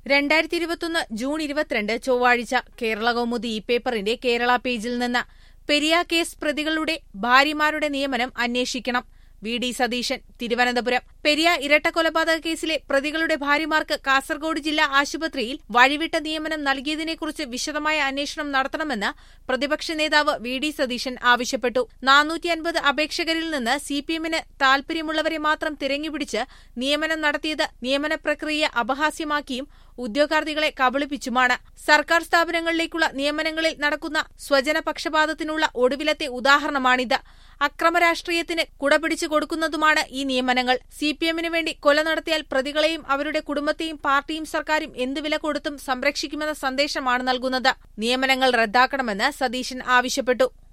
രണ്ടായിരത്തി ഇരുപത്തൊന്ന് ജൂൺ ഇരുപത്തിരണ്ട് ചൊവ്വാഴ്ച കേരള കൗമുദി ഇ പേപ്പറിന്റെ കേരള പേജിൽ നിന്ന് പെരിയ കേസ് പ്രതികളുടെ ഭാര്യമാരുടെ നിയമനം അന്വേഷിക്കണം വി ഡി സതീശൻ തിരുവനന്തപുരം പെരിയ ഇരട്ടക്കൊലപാതക കേസിലെ പ്രതികളുടെ ഭാര്യമാർക്ക് കാസർഗോഡ് ജില്ലാ ആശുപത്രിയിൽ വഴിവിട്ട നിയമനം നൽകിയതിനെക്കുറിച്ച് വിശദമായ അന്വേഷണം നടത്തണമെന്ന് പ്രതിപക്ഷ നേതാവ് വി ഡി സതീശൻ ആവശ്യപ്പെട്ടു നാനൂറ്റി അൻപത് അപേക്ഷകരിൽ നിന്ന് സിപിഎമ്മിന് താൽപര്യമുള്ളവരെ മാത്രം തിരഞ്ഞുപിടിച്ച് നിയമനം നടത്തിയത് നിയമന പ്രക്രിയ അപഹാസ്യമാക്കിയും ഉദ്യോഗാർത്ഥികളെ കബളിപ്പിച്ചുമാണ് സർക്കാർ സ്ഥാപനങ്ങളിലേക്കുള്ള നിയമനങ്ങളിൽ നടക്കുന്ന സ്വജനപക്ഷപാതത്തിനുള്ള ഒടുവിലത്തെ ഉദാഹരണമാണിത് അക്രമരാഷ്ട്രീയത്തിന് കുടപിടിച്ചു കൊടുക്കുന്നതുമാണ് ഈ നിയമനങ്ങൾ സിപിഎമ്മിന് വേണ്ടി കൊല നടത്തിയാൽ പ്രതികളെയും അവരുടെ കുടുംബത്തെയും പാർട്ടിയും സർക്കാരും എന്ത് വില കൊടുത്തും സംരക്ഷിക്കുമെന്ന സന്ദേശമാണ് നൽകുന്നത് നിയമനങ്ങൾ റദ്ദാക്കണമെന്ന് സതീശൻ ആവശ്യപ്പെട്ടു